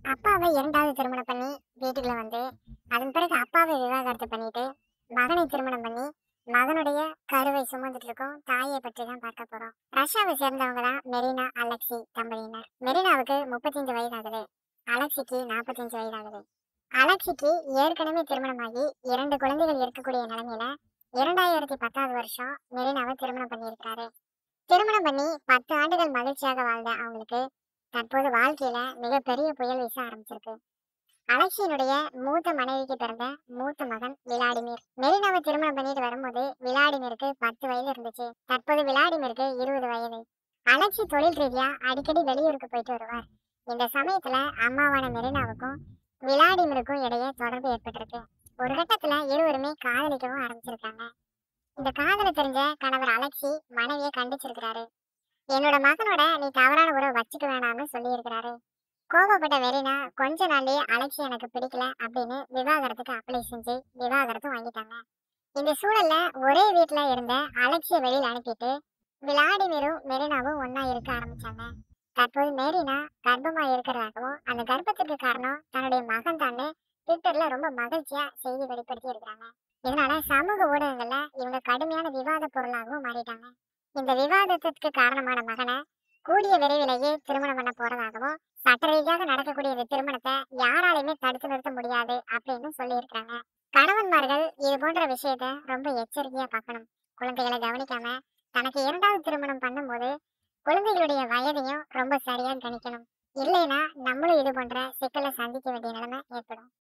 அப்பாவை இரண்டாவது திருமணம் பண்ணி வீட்டுக்குள்ள வந்து அதன் பிறகு அப்பாவை விவாகரத்து பண்ணிட்டு மகனை திருமணம் பண்ணி மகனுடைய கருவை சுமந்துட்டு இருக்கோம் தாயை பற்றி தான் பார்க்க போறோம் ரஷ்யாவை சேர்ந்தவங்க தான் மெரினா அலெக்சி தம்பதியினர் மெரினாவுக்கு முப்பத்தஞ்சு வயது ஆகுது அலெக்சிக்கு நாற்பத்தஞ்சு வயது ஆகுது அலெக்சிக்கு ஏற்கனவே திருமணமாகி இரண்டு குழந்தைகள் இருக்கக்கூடிய நிலைமையில இரண்டாயிரத்தி பத்தாவது வருஷம் மெரினாவை திருமணம் பண்ணியிருக்காரு திருமணம் பண்ணி பத்து ஆண்டுகள் மகிழ்ச்சியாக வாழ்ந்த அவங்களுக்கு தற்போது வாழ்க்கையில மிகப்பெரிய புயல் வீச ஆரம்பிச்சிருக்கு அலெக்சியினுடைய மூத்த மனைவிக்கு பிறந்த மூத்த மகன் விளாடிமிர் மெரினாவை திருமணம் பண்ணிட்டு வரும்போது விளாடிமிருக்கு பத்து வயது இருந்துச்சு தற்போது விளாடிமிருக்கு இருபது வயது அலெக்சி தொழில் ரீதியா அடிக்கடி வெளியூருக்கு போயிட்டு வருவார் இந்த சமயத்துல அம்மாவான மெரினாவுக்கும் விளாடிமிருக்கும் இடையே தொடர்பு ஏற்பட்டிருக்கு ஒரு கட்டத்துல இருவருமே காதலிக்கவும் ஆரம்பிச்சிருக்காங்க இந்த காதலை தெரிஞ்ச கணவர் அலெக்சி மனைவியை கண்டிச்சிருக்கிறாரு என்னோட மகனோட நீ தவறான உறவு வச்சுக்க வேணாம்னு சொல்லியிருக்கிறாரு கோபப்பட்ட வெறினா கொஞ்ச நாள்லயே அலெக்சி எனக்கு பிடிக்கல அப்படின்னு விவாகரத்துக்கு அப்ளை செஞ்சு விவாகரத்தும் வாங்கிட்டாங்க இந்த சூழல்ல ஒரே வீட்டுல இருந்த அலெக்சிய வெளியில அனுப்பிட்டு விளாடிமிரும் மெரினாவும் ஒன்னா இருக்க ஆரம்பிச்சாங்க தற்போது மெரினா கர்ப்பமா இருக்கிறதாகவும் அந்த கர்ப்பத்துக்கு காரணம் தன்னுடைய மகன் தான் ட்விட்டர்ல ரொம்ப மகிழ்ச்சியா செய்தி வெளிப்படுத்தி இருக்கிறாங்க இதனால சமூக ஊடகங்கள்ல இவங்க கடுமையான விவாத பொருளாகவும் மாறிட்டாங்க இந்த விவாதத்திற்கு காரணமான மகனை கூடிய விரைவிலேயே திருமணம் பண்ண போறதாகவும் சட்ட ரீதியாக நடக்கக்கூடிய இந்த திருமணத்தை யாராலையுமே தடுத்து நிறுத்த முடியாது அப்படின்னு சொல்லியிருக்காங்க கணவன்மார்கள் இது போன்ற விஷயத்த ரொம்ப எச்சரிக்கையா பார்க்கணும் குழந்தைகளை கவனிக்காம தனக்கு இரண்டாவது திருமணம் பண்ணும்போது குழந்தைகளுடைய வயதையும் ரொம்ப சரியா கணிக்கணும் இல்லைன்னா நம்மளும் இது போன்ற சிக்கலை சந்திக்க வேண்டிய நிலைமை ஏற்படும்